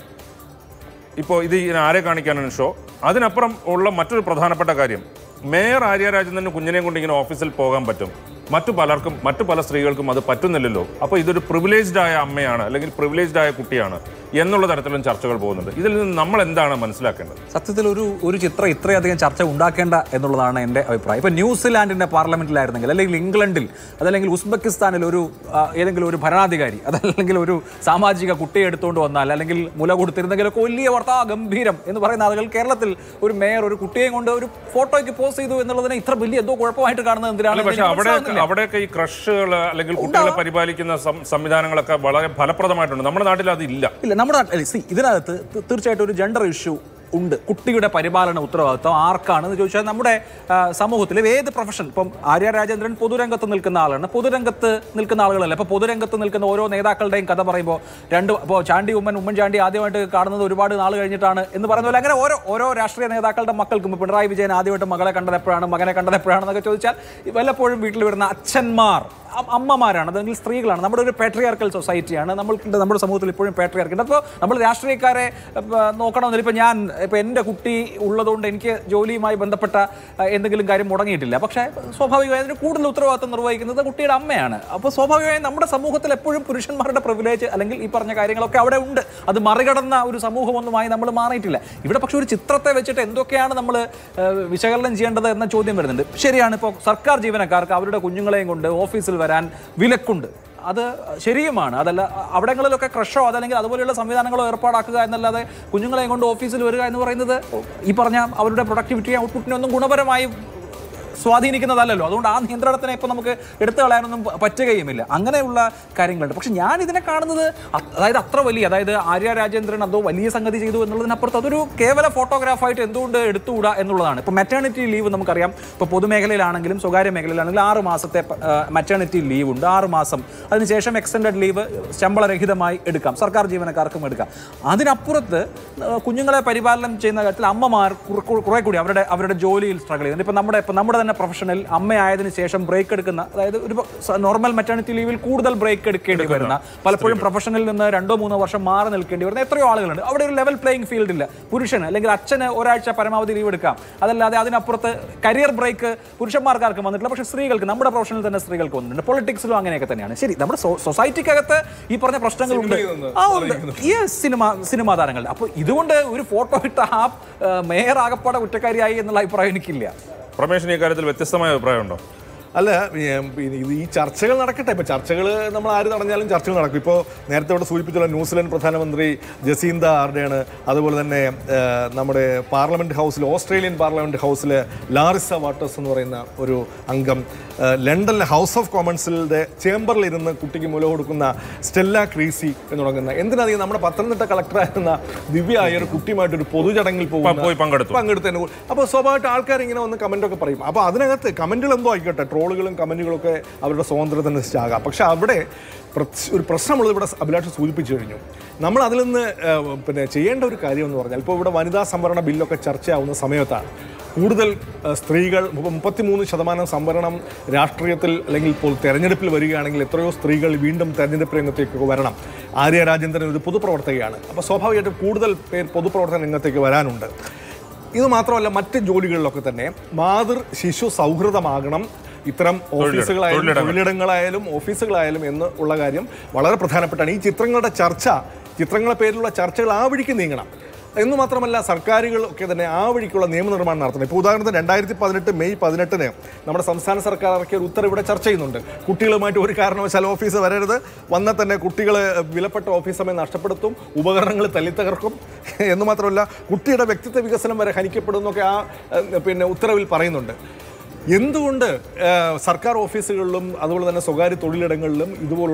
ഇപ്പോൾ ഇത് ഇതിനെ ആരെ കാണിക്കാനാണ് ഷോ അതിനപ്പുറം ഉള്ള മറ്റൊരു പ്രധാനപ്പെട്ട കാര്യം മേയർ ആര്യ രാജേന്ദ്രന് കുഞ്ഞിനെ കൊണ്ട് ഇങ്ങനെ ഓഫീസിൽ പോകാൻ പറ്റും മറ്റു പലർക്കും മറ്റു പല സ്ത്രീകൾക്കും അത് പറ്റുന്നില്ലല്ലോ അപ്പോൾ ഇതൊരു പ്രിവിലേജ്ഡ് ആയ അമ്മയാണ് അല്ലെങ്കിൽ പ്രിവിലേജ്ഡ് ആയ കുട്ടിയാണ് എന്നുള്ള തരത്തിലും ചർച്ചകൾ പോകുന്നുണ്ട് ഇതിൽ നിന്ന് നമ്മൾ എന്താണ് മനസ്സിലാക്കേണ്ടത് സത്യത്തിൽ ഒരു ഒരു ചിത്രം ഇത്രയധികം ചർച്ച ഉണ്ടാക്കേണ്ട എന്നുള്ളതാണ് എൻ്റെ അഭിപ്രായം ഇപ്പം ന്യൂസിലാൻഡിൻ്റെ പാർലമെന്റിലായിരുന്നെങ്കിൽ അല്ലെങ്കിൽ ഇംഗ്ലണ്ടിൽ അതല്ലെങ്കിൽ ഉസ്ബെക്കിസ്ഥാനിൽ ഒരു ആ, ഏതെങ്കിലും ഒരു ഭരണാധികാരി അതല്ലെങ്കിൽ ഒരു സാമാജിക കുട്ടിയെ എടുത്തുകൊണ്ട് വന്നാൽ അല്ലെങ്കിൽ മുല കൊടുത്തിരുന്നെങ്കിലൊക്കെ വലിയ വാർത്ത ഗംഭീരം എന്ന് പറയുന്ന ആളുകൾ കേരളത്തിൽ ഒരു മേയർ ഒരു കുട്ടിയെ കൊണ്ട് ഒരു ഫോട്ടോയ്ക്ക് പോസ്റ്റ് ചെയ്തു എന്നുള്ളതിനെ ഇത്ര വലിയ എന്തോ കുഴപ്പമായിട്ട് കാണുന്നത് എന്തിനാണ് അല്ല പക്ഷെ എനിക്ക് അവിടെ മനസ്സിലാവുന്നില്ല. അവിടെയൊക്കെ ഈ ക്രഷുകൾ അല്ലെങ്കിൽ കുട്ടികളെ പരിപാലിക്കുന്ന സം- സംവിധാനങ്ങളൊക്കെ വളരെ ഫലപ്രദമായിട്ടുണ്ട് നമ്മുടെ നാട്ടിൽ അതില്ല ഇല്ല നമ്മുടെ നാട്ടിൽ see, ഇതിനകത്ത് തി- തീർച്ചയായിട്ടും ഒരു ജെൻഡർ ഇഷ്യൂ ഉണ്ട് കുട്ടിയുടെ പരിപാലന ഉത്തരവാദിത്വം ആർക്കാണെന്ന് ചോദിച്ചാൽ നമ്മുടെ ആ, സമൂഹത്തിൽ ഏത് പ്രൊഫഷൻ ഇപ്പം ആര്യ രാജേന്ദ്രൻ പൊതുരംഗത്ത് നിൽക്കുന്ന ആളാണ് പൊതുരംഗത്ത് നിൽക്കുന്ന ആളുകളല്ല ഇപ്പോൾ പൊതുരംഗത്ത് നിൽക്കുന്ന ഓരോ നേതാക്കളുടെയും കഥ പറയുമ്പോൾ രണ്ട് ഇപ്പോൾ ചാണ്ടി ഉമ്മൻ ഉമ്മൻചാണ്ടി ആദ്യമായിട്ട് കാണുന്നത് ഒരുപാട് നാൾ കഴിഞ്ഞിട്ടാണ് എന്ന് പറയുന്ന പോലെ അങ്ങനെ ഓരോ ഓരോ രാഷ്ട്രീയ നേതാക്കളുടെ മക്കൾക്കും ഇപ്പോൾ പിണറായി വിജയൻ ആദ്യമായിട്ട് മകളെ കണ്ടത് എപ്പോഴാണ് മകനെ കണ്ടത് എപ്പോഴാണെന്നൊക്കെ ചോദിച്ചാൽ വല്ലപ്പോഴും വീട്ടിൽ വരുന്ന അച്ഛന്മാർ അ- അമ്മമാരാണ് അല്ലെങ്കിൽ സ്ത്രീകളാണ് നമ്മുടെ ഒരു പാട്രിയാർക്കൽ സൊസൈറ്റിയാണ് നമ്മൾക്ക് നമ്മുടെ സമൂഹത്തിൽ ഇപ്പോഴും പാട്രിയാർക്കുണ്ട് അപ്പോൾ നമ്മൾ രാഷ്ട്രീയക്കാരെ ഇപ്പ, നോക്കണമെന്നില്ല ഇപ്പോൾ ഞാൻ ഇപ്പോൾ എൻ്റെ കുട്ടി ഉള്ളതുകൊണ്ട് എനിക്ക് ജോലിയുമായി ബന്ധപ്പെട്ട അഹ്, എന്തെങ്കിലും കാര്യം മുടങ്ങിയിട്ടില്ല പക്ഷേ സ്വാഭാവികമായും അതിന് കൂടുതൽ ഉത്തരവാദിത്വം നിർവഹിക്കുന്നത് കുട്ടിയുടെ അമ്മയാണ് അപ്പോൾ സ്വാഭാവികമായും നമ്മുടെ സമൂഹത്തിൽ എപ്പോഴും പുരുഷന്മാരുടെ പ്രിവിലേജ് അല്ലെങ്കിൽ ഈ പറഞ്ഞ കാര്യങ്ങളൊക്കെ അവിടെ ഉണ്ട് അത് മറികടന്ന ഒരു സമൂഹമൊന്നുമായി നമ്മൾ മാറിയിട്ടില്ല ഇവിടെ പക്ഷേ ഒരു ചിത്രത്തെ വെച്ചിട്ട് എന്തൊക്കെയാണ് നമ്മൾ വിശകലനം ചെയ്യേണ്ടത് എന്ന ചോദ്യം വരുന്നുണ്ട് ശരിയാണ് ഇപ്പോൾ സർക്കാർ ജീവനക്കാർക്ക് അവരുടെ കുഞ്ഞുങ്ങളെയും കൊണ്ട് ഓഫീസിൽ വരാൻ വിലക്കുണ്ട് അത് ശരിയുമാണ് അതല്ല അവിടങ്ങളിലൊക്കെ ക്രഷോ അതല്ലെങ്കിൽ അതുപോലെയുള്ള സംവിധാനങ്ങളോ ഏർപ്പാടാക്കുക എന്നല്ലാതെ കുഞ്ഞുങ്ങളെയും കൊണ്ട് ഓഫീസിൽ വരിക എന്ന് പറയുന്നത് ഈ പറഞ്ഞ അവരുടെ പ്രൊഡക്ടിവിറ്റി ഔട്ട്പുട്ടിനെ ഒന്നും ഗുണപരമായി സ്വാധീനിക്കുന്നതല്ലല്ലോ അതുകൊണ്ട് ആ നിയന്ത്രണത്തിനെ ഇപ്പോൾ നമുക്ക് എടുത്തു കളയാനൊന്നും പ- പറ്റുകയുമില്ല അങ്ങനെയുള്ള കാര്യങ്ങളുണ്ട് പക്ഷെ ഞാൻ ഇതിനെ കാണുന്നത് അ- അതായത് അത്ര വലിയ അതായത് ആര്യ രാജേന്ദ്രൻ അതോ വലിയ സംഗതി ചെയ്തു എന്നുള്ളതിനപ്പുറത്ത് അതൊരു കേവല ഫോട്ടോഗ്രാഫായിട്ട് എന്തുകൊണ്ട് എടുത്തുകൂടാ എന്നുള്ളതാണ് ഇപ്പോൾ മെറ്റേണിറ്റി ലീവ് നമുക്കറിയാം ഇപ്പോൾ പൊതുമേഖലയിലാണെങ്കിലും സ്വകാര്യ മേഖലയിലാണെങ്കിലും ആറ് മാസത്തെ മെറ്റേണിറ്റി ലീവ് ഉണ്ട് ആറ് മാസം അതിനുശേഷം എക്സ്റ്റൻഡഡ് ലീവ് ശമ്പളരഹിതമായി എടുക്കാം സർക്കാർ ജീവനക്കാർക്കും എടുക്കാം അതിനപ്പുറത്ത് ആ, കുഞ്ഞുങ്ങളെ പരിപാലനം ചെയ്യുന്ന കാര്യത്തിൽ അമ്മമാർ കുറെ- കുറെ- കുറെ കൂടി അവരുടെ അവരുടെ ജോലിയിൽ സ്ട്രഗിൾ ചെയ്യുന്നുണ്ട് ഇപ്പം നമ്മുടെ ഇപ്പം നമ്മുടെ തന്നെ പ്രൊഫഷണൽ അമ്മയായതിനു ശേഷം ബ്രേക്ക് എടുക്കുന്ന അതായത് ഒരു നോർമൽ മെറ്റേണിറ്റി ലീവിൽ കൂടുതൽ ബ്രേക്ക് എടുക്കേണ്ടി വരുന്ന പലപ്പോഴും പ്രൊഫഷനിൽ നിന്ന് രണ്ടോ മൂന്നോ വർഷം മാറി നിൽക്കേണ്ടി വരുന്ന എത്രയോ ആളുകളുണ്ട് അവിടെ ഒരു ലെവൽ പ്ലേയിങ് ഫീൽഡ് ഇല്ല പുരുഷന് അല്ലെങ്കിൽ അച്ഛന് ഒരാഴ്ച പരമാവധി ലീവ് എടുക്കാം അതല്ലാതെ അതിനപ്പുറത്ത് കരിയർ ബ്രേക്ക് പുരുഷന്മാർക്കാർക്കും വന്നിട്ടില്ല പക്ഷേ സ്ത്രീകൾക്ക് നമ്മുടെ പ്രൊഫഷനിൽ തന്നെ സ്ത്രീകൾക്ക് വന്നിട്ടുണ്ട് പൊളിറ്റിക്സിലും അങ്ങനെയൊക്കെ തന്നെയാണ് ശരി നമ്മുടെ സൊ- സൊസൈറ്റിക്കകത്ത് ഈ പറഞ്ഞ പ്രശ്നങ്ങളുണ്ട് സിനിമയിൽ നിന്ന് ആ ഉണ്ട് യെസ് സിനിമ സിനിമാ താരങ്ങൾ അപ്പോൾ ഇതുകൊണ്ട് ഒരു ഫോട്ടോ ഇട്ട ആ ആ, മേയർ ആകപ്പാടെ കുറ്റക്കാരിയായി എന്നുള്ള അഭിപ്രായം എനിക്കില്ല പ്രമേഷിന് ഈ കാര്യത്തിൽ വ്യത്യസ്തമായ അഭിപ്രായമുണ്ടോ അല്ല ഏം, പിന്നെ ഇത് ഈ ചർച്ചകൾ നടക്കട്ടെ ഇപ്പോൾ ചർച്ചകൾ നമ്മൾ ആര് തടഞ്ഞാലും ചർച്ചകൾ നടക്കും ഇപ്പോൾ നേരത്തെ ഇവിടെ സൂചിപ്പിച്ചുള്ള ന്യൂസിലൻഡ് പ്രധാനമന്ത്രി ജസീന്ത ആർഡേണ് അതുപോലെ തന്നെ ഏ, നമ്മുടെ പാർലമെൻറ്റ് ഹൗസിൽ ഓസ്ട്രേലിയൻ പാർലമെൻറ്റ് ഹൗസിൽ ലാറിസ വാട്ടേഴ്സ് എന്ന് പറയുന്ന ഒരു അംഗം ഏ, ലണ്ടനിലെ ഹൗസ് ഓഫ് കോമൺസിലെ ചേംബറിലിരുന്ന് കുട്ടിക്ക് മുല കൊടുക്കുന്ന സ്റ്റെല്ല ക്രീസി എന്ന് തുടങ്ങുന്ന എന്തിനധികം നമ്മുടെ പത്തനംതിട്ട കളക്ടറായിരുന്ന ദിവ്യ അയ്യർ കുട്ടിയുമായിട്ട് ഒരു പൊതുചടങ്ങിൽ പോകുന്ന പോയി പങ്കെടുത്തു. പങ്കെടുത്തതിന് കൂ- അപ്പോൾ സ്വാഭാവികമായിട്ട് ആൾക്കാർ ഇങ്ങനെ വന്ന് കമൻ്റ് ഒക്കെ പറയും അപ്പോൾ അതിനകത്ത് കമൻറ്റുകൾ എന്തോ ആയിക്കോട്ടെ ട്രോളുകളും കമൻറ്റുകളും ഒക്കെ അവരുടെ സ്വാതന്ത്ര്യത്തിനനുസരിച്ചാകാം പക്ഷേ അവിടെ പ്രത്സ്- ഒരു പ്രശ്നമുള്ളത് ഇവിടെ അഭിലാഷ് സൂചിപ്പിച്ചു കഴിഞ്ഞു നമ്മൾ അതിൽ നിന്ന് ഏഹ്, പിന്നെ ചെയ്യേണ്ട ഒരു കാര്യം എന്ന് പറഞ്ഞാൽ ഇപ്പോൾ ഇവിടെ വനിതാ സംവരണ ബില്ലൊക്കെ ചർച്ചയാവുന്ന സമയത്താണ് കൂടുതൽ ഏഹ്, സ്ത്രീകൾ മുപ്പ- മുപ്പത്തിമൂന്ന് ശതമാനം സംവരണം രാഷ്ട്രീയത്തിൽ അല്ലെങ്കിൽ ഇപ്പോൾ തെരഞ്ഞെടുപ്പിൽ വരികയാണെങ്കിൽ എത്രയോ സ്ത്രീകൾ വീണ്ടും തെരഞ്ഞെടുപ്പ് രംഗത്തേക്ക് വരണം ആര്യ രാജേന്ദ്രൻ ഒരു പൊതുപ്രവർത്തകയാണ് അപ്പോൾ സ്വാഭാവികമായിട്ടും കൂടുതൽ പേർ പൊതുപ്രവർത്തന രംഗത്തേക്ക് വരാനുണ്ട് ഇത് മാത്രമല്ല മറ്റ് ജോലികളിലൊക്കെ തന്നെ മാതൃ ശിശു സൗഹൃദമാകണം ഇത്തരം ഓഫീസുകളായാലും തൊഴിലിടങ്ങൾ. തൊഴിലിടങ്ങളായാലും ഓഫീസുകളായാലും എന്ന് ഉള്ള കാര്യം വളരെ പ്രധാനപ്പെട്ടാണ് ഈ ചിത്രങ്ങളുടെ ചർച്ച ചിത്രങ്ങളുടെ പേരിലുള്ള ചർച്ചകൾ ആ വഴിക്ക് നീങ്ങണം എന്ന് മാത്രമല്ല സർക്കാരുകൾ ഒക്കെ തന്നെ ആ വഴിക്കുള്ള നിയമനിർമ്മാണം നടത്തണം ഇപ്പോൾ ഉദാഹരണത്തിന് രണ്ടായിരത്തി പതിനെട്ട് മെയ് പതിനെട്ടിന് നമ്മുടെ സംസ്ഥാന സർക്കാർ ഇറക്കിയ ഒരു ഉത്തരവ് ഇവിടെ ചർച്ച ചെയ്യുന്നുണ്ട് കുട്ടികളുമായിട്ട് ഒരു കാരണവശാലും ഓഫീസ് വരരുത് വന്നാൽ തന്നെ കുട്ടികൾ വിലപ്പെട്ട ഓഫീസ് സമയം നഷ്ടപ്പെടുത്തും ഉപകരണങ്ങൾ തല്ലിത്തകർക്കും എന്ന് മാത്രമല്ല കുട്ടിയുടെ വ്യക്തിത്വ വികസനം വരെ ഹനിക്കപ്പെടുന്നൊക്കെ ആ ഏഹ്, പിന്നെ ഉത്തരവിൽ പറയുന്നുണ്ട് എന്തുകൊണ്ട് ഏഹ്, സർക്കാർ ഓഫീസുകളിലും അതുപോലെ തന്നെ സ്വകാര്യ തൊഴിലിടങ്ങളിലും ഇതുപോലുള്ള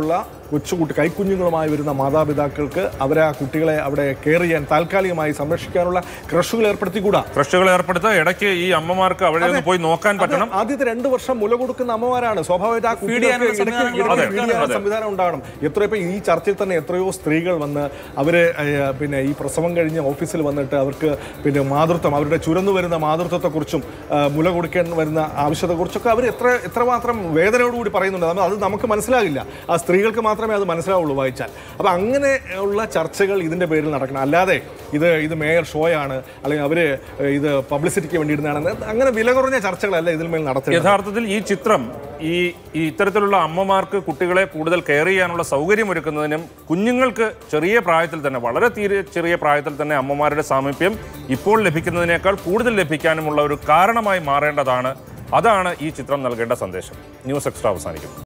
കൊച്ചുകുട്ടി കൈക്കുഞ്ഞുങ്ങളുമായി വരുന്ന മാതാപിതാക്കൾക്ക് അവരെ ആ കുട്ടികളെ അവിടെ കെയർ ചെയ്യാൻ താൽക്കാലികമായി സംരക്ഷിക്കാനുള്ള ക്രഷുകൾ ഏർപ്പെടുത്തിക്കൂടാ ക്രഷുകൾ ഏർപ്പെടുത്തുക ഇടയ്ക്ക് ഈ അമ്മമാർക്ക് അവിടെ ഒന്ന് പോയി നോക്കാൻ പറ്റണം അത് ആദ്യത്തെ രണ്ട് വർഷം മുല കൊടുക്കുന്ന അമ്മമാരാണ് സ്വാഭാവികമായിട്ട് ആ കുട്ടികൾക്ക് ചെയ്യാനുള്ള ഇടയ്ക്ക് സംവിധാനങ്ങൾ ഇടയ്ക്ക് അതെ, feed ചെയ്യാനുള്ള അതെ. സംവിധാനം ഉണ്ടാകണം എത്രയോ ഇപ്പൊ ഈ ചർച്ചയിൽ തന്നെ എത്രയോ സ്ത്രീകൾ വന്ന് അവര് ഏഹ്, പിന്നെ ഈ പ്രസവം കഴിഞ്ഞ് ഓഫീസിൽ വന്നിട്ട് അവർക്ക് പിന്നെ മാതൃത്വം അവരുടെ ചുരന്നു വരുന്ന മാതൃത്വത്തെക്കുറിച്ചും ആ, മുല കൊടുക്കാൻ വരുന്ന ആവശ്യത്തെക്കുറിച്ചൊക്കെ അവർ എത്ര എത്രമാത്രം വേദനയോടുകൂടി പറയുന്നുണ്ട് അത് അത് നമുക്ക് മനസ്സിലാകില്ല ആ സ്ത്രീകൾക്ക് മാത്രമേ അത് മനസ്സിലാവുള്ളൂ വായിച്ചാൽ അപ്പം അങ്ങനെ ഉള്ള ചർച്ചകൾ ഇതിന്റെ പേരിൽ നടക്കണം അല്ലാതെ ഇത് ഇത് മേയർ ഷോയാണ് അല്ലെങ്കിൽ അവര് ഇത് പബ്ലിസിറ്റിക്ക് വേണ്ടി ഇടുന്നതാണ് അങ്ങനെ വില കുറഞ്ഞ ചർച്ചകളല്ല ഇതിൽ മേൽ നടത്തുന്നത് യഥാർത്ഥത്തിൽ ഈ ചിത്രം ഈ ഈ ഇത്തരത്തിലുള്ള അമ്മമാർക്ക് കുട്ടികളെ കൂടുതൽ കെയർ ചെയ്യാനുള്ള സൗകര്യം ഒരുക്കുന്നതിനും കുഞ്ഞുങ്ങൾക്ക് ചെറിയ പ്രായത്തിൽ തന്നെ വളരെ തീരെ ചെറിയ പ്രായത്തിൽ തന്നെ അമ്മമാരുടെ സാമീപ്യം ഇപ്പോൾ ലഭിക്കുന്നതിനേക്കാൾ കൂടുതൽ ലഭിക്കാനുമുള്ള ഒരു കാരണമായി മാറേണ്ടതാണ് അതാണ് ഈ ചിത്രം നൽകേണ്ട സന്ദേശം ന്യൂസ് എക്സ്ട്രാ അവസാനിക്കുന്നു